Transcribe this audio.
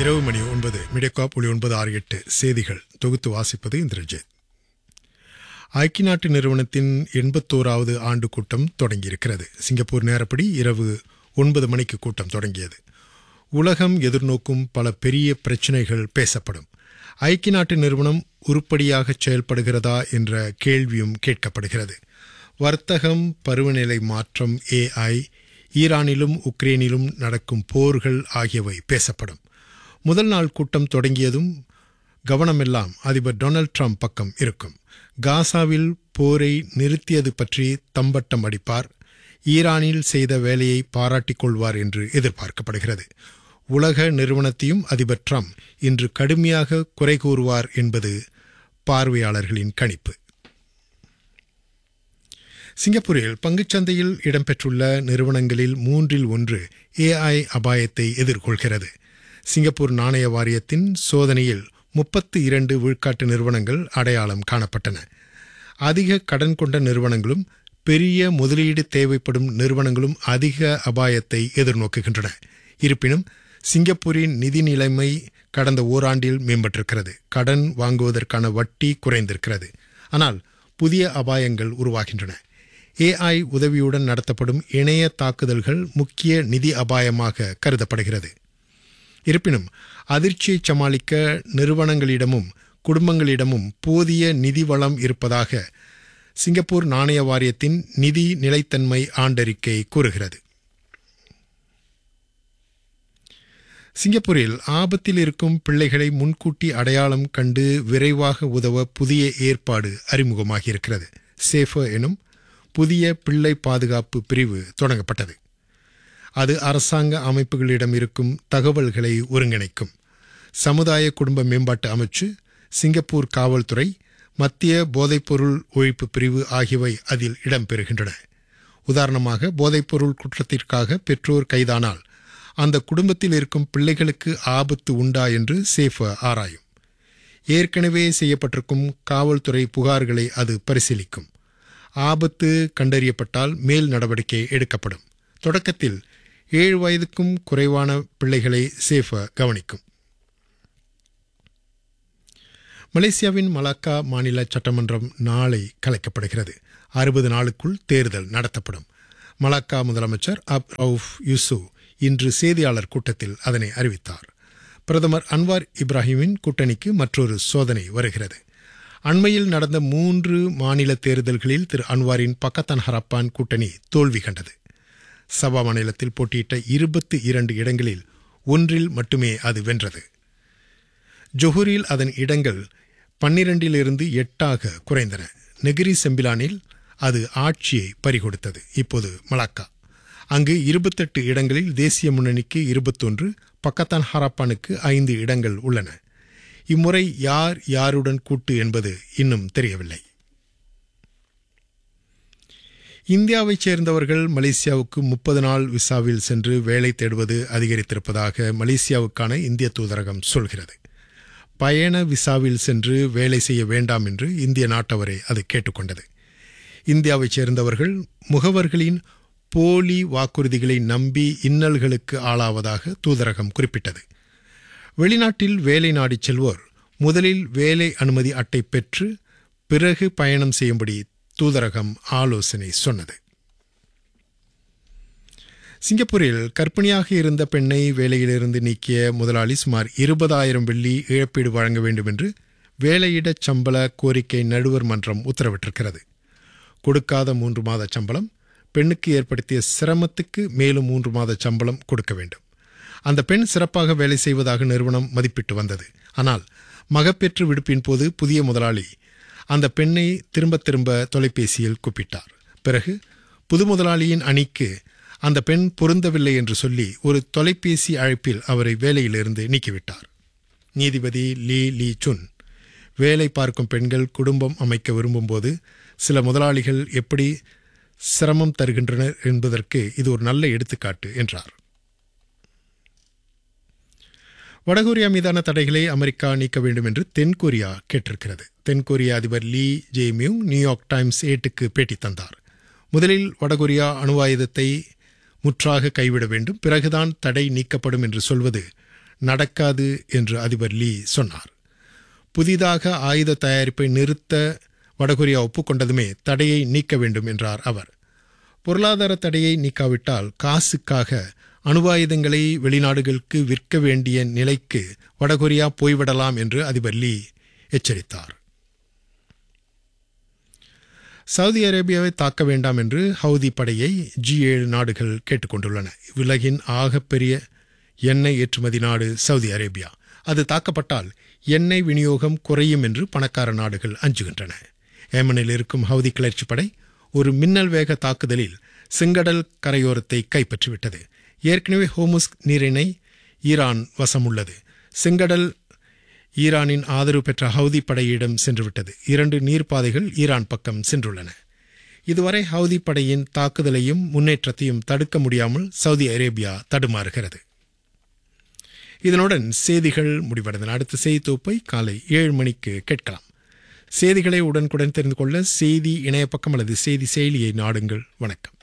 இரவு மணி ஒன்பது மிடக்காப் ஒளி ஒன்பது ஆறு எட்டு செய்திகள் தொகுத்து வாசிப்பது இந்திரஜித் ஐக்கிய நாட்டு நிறுவனத்தின் எண்பத்தோராவது ஆண்டு கூட்டம் தொடங்கியிருக்கிறது சிங்கப்பூர் நேரப்படி இரவு ஒன்பது மணிக்கு கூட்டம் தொடங்கியது உலகம் எதிர்நோக்கும் பல பெரிய பிரச்சினைகள் பேசப்படும் ஐக்கிய நாட்டு நிறுவனம் உருப்படியாக செயல்படுகிறதா என்ற கேள்வியும் கேட்கப்படுகிறது வர்த்தகம் பருவநிலை மாற்றம் ஏஐ ஈரானிலும் உக்ரைனிலும் நடக்கும் போர்கள் ஆகியவை பேசப்படும் முதல் நாள் கூட்டம் தொடங்கியதும் கவனமெல்லாம் அதிபர் டொனால்ட் ட்ரம்ப் பக்கம் இருக்கும் காசாவில் போரை நிறுத்தியது பற்றி தம்பட்டம் அடிப்பார் ஈரானில் செய்த வேலையை பாராட்டிக் கொள்வார் என்று எதிர்பார்க்கப்படுகிறது உலக நிறுவனத்தையும் அதிபர் ட்ரம்ப் இன்று கடுமையாக குறை கூறுவார் என்பது பார்வையாளர்களின் கணிப்பு சிங்கப்பூரில் பங்குச்சந்தையில் இடம்பெற்றுள்ள நிறுவனங்களில் மூன்றில் ஒன்று ஏஐ அபாயத்தை எதிர்கொள்கிறது சிங்கப்பூர் நாணய வாரியத்தின் சோதனையில் முப்பத்து இரண்டு விழுக்காட்டு நிறுவனங்கள் அடையாளம் காணப்பட்டன அதிக கடன் கொண்ட நிறுவனங்களும் பெரிய முதலீடு தேவைப்படும் நிறுவனங்களும் அதிக அபாயத்தை எதிர்நோக்குகின்றன இருப்பினும் சிங்கப்பூரின் நிதி நிலைமை கடந்த ஓராண்டில் மேம்பட்டிருக்கிறது கடன் வாங்குவதற்கான வட்டி குறைந்திருக்கிறது ஆனால் புதிய அபாயங்கள் உருவாகின்றன ஏஐ உதவியுடன் நடத்தப்படும் இணைய தாக்குதல்கள் முக்கிய நிதி அபாயமாக கருதப்படுகிறது இருப்பினும் அதிர்ச்சியை சமாளிக்க நிறுவனங்களிடமும் குடும்பங்களிடமும் போதிய நிதி வளம் இருப்பதாக சிங்கப்பூர் நாணய வாரியத்தின் நிதி நிலைத்தன்மை ஆண்டறிக்கை கூறுகிறது சிங்கப்பூரில் ஆபத்தில் இருக்கும் பிள்ளைகளை முன்கூட்டி அடையாளம் கண்டு விரைவாக உதவ புதிய ஏற்பாடு அறிமுகமாகியிருக்கிறது சேஃபர் எனும் புதிய பிள்ளை பாதுகாப்பு பிரிவு தொடங்கப்பட்டது அது அரசாங்க அமைப்புகளிடம் இருக்கும் தகவல்களை ஒருங்கிணைக்கும் சமுதாய குடும்ப மேம்பாட்டு அமைச்சு சிங்கப்பூர் காவல்துறை மத்திய போதைப்பொருள் ஒழிப்பு பிரிவு ஆகியவை அதில் இடம்பெறுகின்றன உதாரணமாக போதைப்பொருள் குற்றத்திற்காக பெற்றோர் கைதானால் அந்த குடும்பத்தில் இருக்கும் பிள்ளைகளுக்கு ஆபத்து உண்டா என்று சேஃபர் ஆராயும் ஏற்கனவே செய்யப்பட்டிருக்கும் காவல்துறை புகார்களை அது பரிசீலிக்கும் ஆபத்து கண்டறியப்பட்டால் மேல் நடவடிக்கை எடுக்கப்படும் தொடக்கத்தில் ஏழு வயதுக்கும் குறைவான பிள்ளைகளை சேஃபர் கவனிக்கும் மலேசியாவின் மலாக்கா மாநில சட்டமன்றம் நாளை கலைக்கப்படுகிறது அறுபது நாளுக்குள் தேர்தல் நடத்தப்படும் மலாக்கா முதலமைச்சர் அப் ரவுஃப் யூசு இன்று செய்தியாளர் கூட்டத்தில் அதனை அறிவித்தார் பிரதமர் அன்வார் இப்ராஹிமின் கூட்டணிக்கு மற்றொரு சோதனை வருகிறது அண்மையில் நடந்த மூன்று மாநில தேர்தல்களில் திரு அன்வாரின் பக்கத்தான் ஹரப்பான் கூட்டணி தோல்வி கண்டது சபா மாநிலத்தில் போட்டியிட்ட இருபத்தி இரண்டு இடங்களில் ஒன்றில் மட்டுமே அது வென்றது ஜொஹூரில் அதன் இடங்கள் பன்னிரண்டிலிருந்து எட்டாக குறைந்தன நெகிரி செம்பிலானில் அது ஆட்சியை பறிகொடுத்தது இப்போது மலாக்கா அங்கு இருபத்தெட்டு இடங்களில் தேசிய முன்னணிக்கு இருபத்தொன்று பக்கத்தான் ஹராப்பானுக்கு ஐந்து இடங்கள் உள்ளன இம்முறை யார் யாருடன் கூட்டு என்பது இன்னும் தெரியவில்லை இந்தியாவைச் சேர்ந்தவர்கள் மலேசியாவுக்கு முப்பது நாள் விசாவில் சென்று வேலை தேடுவது அதிகரித்திருப்பதாக மலேசியாவுக்கான இந்திய தூதரகம் சொல்கிறது பயண விசாவில் சென்று வேலை செய்ய வேண்டாம் என்று இந்திய நாட்டவரை அது கேட்டுக்கொண்டது இந்தியாவைச் சேர்ந்தவர்கள் முகவர்களின் போலி வாக்குறுதிகளை நம்பி இன்னல்களுக்கு ஆளாவதாக தூதரகம் குறிப்பிட்டது வெளிநாட்டில் வேலை நாடிச் செல்வோர் முதலில் வேலை அனுமதி அட்டை பெற்று பிறகு பயணம் செய்யும்படி தூதரகம் ஆலோசனை சொன்னது சிங்கப்பூரில் கர்ப்பிணியாக இருந்த பெண்ணை வேலையிலிருந்து நீக்கிய முதலாளி சுமார் இருபதாயிரம் வெள்ளி இழப்பீடு வழங்க வேண்டும் என்று வேலையிடச் சம்பள கோரிக்கை நடுவர் மன்றம் உத்தரவிட்டிருக்கிறது கொடுக்காத மூன்று மாத சம்பளம் பெண்ணுக்கு ஏற்படுத்திய சிரமத்துக்கு மேலும் மூன்று மாத சம்பளம் கொடுக்க வேண்டும் அந்த பெண் சிறப்பாக வேலை செய்வதாக நிறுவனம் மதிப்பிட்டு வந்தது ஆனால் மகப்பேற்று விடுப்பின் போது புதிய முதலாளி அந்த பெண்ணை திரும்ப திரும்ப தொலைபேசியில் கூப்பிட்டார் பிறகு புது முதலாளியின் அணிக்கு அந்த பெண் பொருந்தவில்லை என்று சொல்லி ஒரு தொலைபேசி அழைப்பில் அவரை வேலையிலிருந்து நீக்கிவிட்டார் நீதிபதி லீ லீ சுன் வேலை பார்க்கும் பெண்கள் குடும்பம் அமைக்க விரும்பும்போது சில முதலாளிகள் எப்படி சிரமம் தருகின்றனர் என்பதற்கு இது ஒரு நல்ல எடுத்துக்காட்டு என்றார் வடகொரியா மீதான தடைகளை அமெரிக்கா நீக்க வேண்டும் என்று தென்கொரியா கேட்டிருக்கிறது தென்கொரிய அதிபர் லீ ஜே மியூங் நியூயார்க் டைம்ஸ் ஏட்டுக்கு பேட்டி தந்தார் முதலில் வடகொரியா அணு ஆயுதத்தை முற்றாக கைவிட வேண்டும் பிறகுதான் தடை நீக்கப்படும் என்று சொல்வது நடக்காது என்று அதிபர் லீ சொன்னார் புதிதாக ஆயுத தயாரிப்பை நிறுத்த வடகொரியா ஒப்புக்கொண்டதுமே தடையை நீக்க வேண்டும் என்றார் அவர் பொருளாதார தடையை நீக்காவிட்டால் காசுக்காக அணுவாயுதங்களை வெளிநாடுகளுக்கு விற்க வேண்டிய நிலைக்கு வடகொரியா போய்விடலாம் என்று அதிபர் லீ எச்சரித்தார் சவுதி அரேபியாவை தாக்க வேண்டாம் என்று ஹவுதி படையை ஜி ஏழு நாடுகள் கேட்டுக்கொண்டுள்ளன உலகின் ஆகப்பெரிய எண்ணெய் ஏற்றுமதி நாடு சவுதி அரேபியா அது தாக்கப்பட்டால் எண்ணெய் விநியோகம் குறையும் என்று பணக்கார நாடுகள் அஞ்சுகின்றன ஏமனில் இருக்கும் ஹவுதி கிளர்ச்சி படை ஒரு மின்னல் வேக தாக்குதலில் செங்கடல் கரையோரத்தை கைப்பற்றிவிட்டது ஏற்கனவே ஹோமுஸ் நீரிணை ஈரான் வசம் உள்ளது செங்கடல் ஈரானின் ஆதரவு பெற்ற ஹவுதி படையிடம் சென்றுவிட்டது இரண்டு நீர்ப்பாதைகள் ஈரான் பக்கம் சென்றுள்ளன இதுவரை ஹவுதி படையின் தாக்குதலையும் முன்னேற்றத்தையும் தடுக்க முடியாமல் சவுதி அரேபியா தடுமாறுகிறது இதனுடன் செய்திகள் முடிவடைந்தன அடுத்த செய்தி தொகுப்பை காலை ஏழு மணிக்கு கேட்கலாம் செய்திகளை உடனுக்குடன் தெரிந்து கொள்ள செய்தி இணைய பக்கம் அல்லது செய்தி செயலியை நாடுங்கள் வணக்கம்